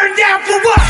Turn down for what?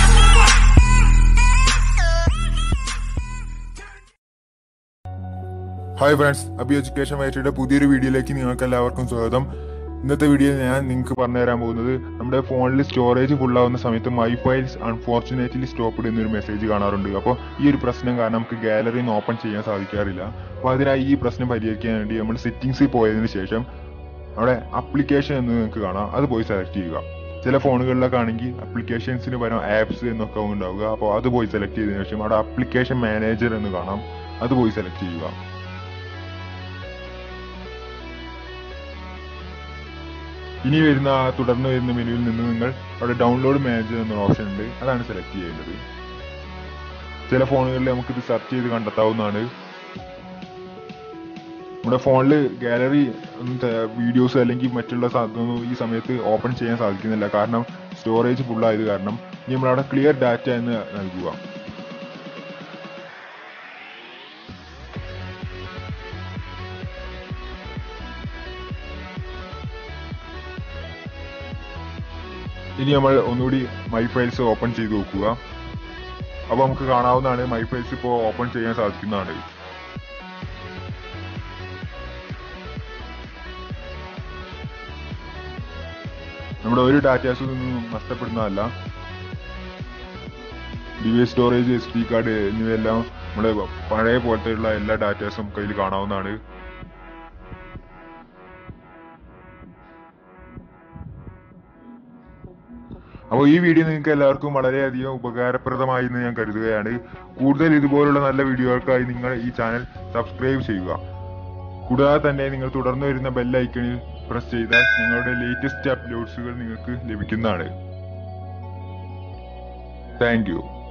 Hi friends Abi education വൈറ്റിയുടെ പുതിയൊരു വീഡിയോയിലേക്ക് നിങ്ങൾക്ക് എല്ലാവർക്കും സ്വാഗതം ഇന്നത്തെ വീഡിയോയിൽ ഞാൻ നിങ്ങൾക്ക് പറഞ്ഞു തരാൻ പോകുന്നത് നമ്മുടെ ഫോണിൽ സ്റ്റോറേജ് ഫുള്ളാവുന്ന സമയത്ത് മൈ ഫയൽസ് അൺഫോർച്ചുനേറ്റ്ലി സ്റ്റോപ്പ് എന്നൊരു മെസ്സേജ് കാണാറുണ്ട് അപ്പോൾ ഈ ഒരു പ്രശ്നം കാരണം നമുക്ക് ഗാലറി ഒന്ന് ഓപ്പൺ ചെയ്യാൻ സാധിക്കാറില്ല അപ്പോൾ അതിനായി ഈ പ്രശ്നം പരിഹരിക്കാൻ വേണ്ടി നമ്മൾ സെറ്റിങ്സിൽ പോയതിനു ശേഷം അവിടെ അപ്ലിക്കേഷൻ എന്ന് നിങ്ങൾക്ക് കാണാം അത് പോയി സെലക്ട് ചെയ്യുക ചില ഫോണുകളിലൊക്കെ ആണെങ്കിൽ അപ്ലിക്കേഷൻസിന് പകരം ആപ്സ് എന്നൊക്കെ ഉണ്ടാവുക അപ്പോൾ അത് പോയി സെലക്ട് ചെയ്തതിനു ശേഷം അവിടെ അപ്ലിക്കേഷൻ മാനേജർ എന്ന് കാണാം അത് പോയി സെലക്ട് ചെയ്യുക ഇനി വരുന്ന ആ തുടർന്ന് വരുന്ന മെനുവിൽ നിന്ന് നിങ്ങൾ അവിടെ ഡൗൺലോഡ് മാനേജർ എന്നൊരു ഓപ്ഷൻ ഉണ്ട് അതാണ് സെലക്ട് ചെയ്യേണ്ടത് ചില ഫോണുകളിൽ നമുക്ക് ഇത് സെർച്ച് ചെയ്ത് കണ്ടെത്താവുന്നതാണ് നമ്മുടെ ഫോണിൽ ഗാലറി വീഡിയോസ് അല്ലെങ്കിൽ മറ്റുള്ള സാധനമൊന്നും ഈ സമയത്ത് ഓപ്പൺ ചെയ്യാൻ സാധിക്കുന്നില്ല കാരണം സ്റ്റോറേജ് ഫുൾ ആയത് കാരണം ഇനി നമ്മളവിടെ ക്ലിയർ ഡാറ്റ എന്ന് നൽകുക ഇനി നമ്മൾ ഒന്നുകൂടി മൈ ഫയൽസ് ഓപ്പൺ ചെയ്ത് നോക്കുക അപ്പൊ നമുക്ക് കാണാവുന്നതാണ് മൈ ഫയൽസ് ഇപ്പോൾ ഓപ്പൺ ചെയ്യാൻ സാധിക്കുന്നതാണ് നമ്മുടെ ഒരു ഡാറ്റാസും ഒന്നും നഷ്ടപ്പെടുന്നതല്ല device storage S D card എന്നിവയെല്ലാം നമ്മുടെ പഴയ പോലത്തെയുള്ള എല്ലാ ഡാറ്റാസും കയ്യിൽ കാണാവുന്നതാണ് അപ്പോൾ ഈ വീഡിയോ നിങ്ങൾക്ക് എല്ലാവർക്കും വളരെയധികം ഉപകാരപ്രദമായി എന്ന് ഞാൻ കരുതുകയാണ് കൂടുതൽ ഇതുപോലുള്ള നല്ല വീഡിയോകൾക്കായി നിങ്ങൾ ഈ ചാനൽ സബ്സ്ക്രൈബ് ചെയ്യുക കൂടാതെ തന്നെ നിങ്ങൾ തുടർന്ന് വരുന്ന ബെൽ ഐക്കണിൽ പ്രസ് ചെയ്താൽ ഞങ്ങളുടെ ലേറ്റസ്റ്റ് അപ്ലോഡ്സുകൾ നിങ്ങൾക്ക് ലഭിക്കുന്നതാണ് താങ്ക് യു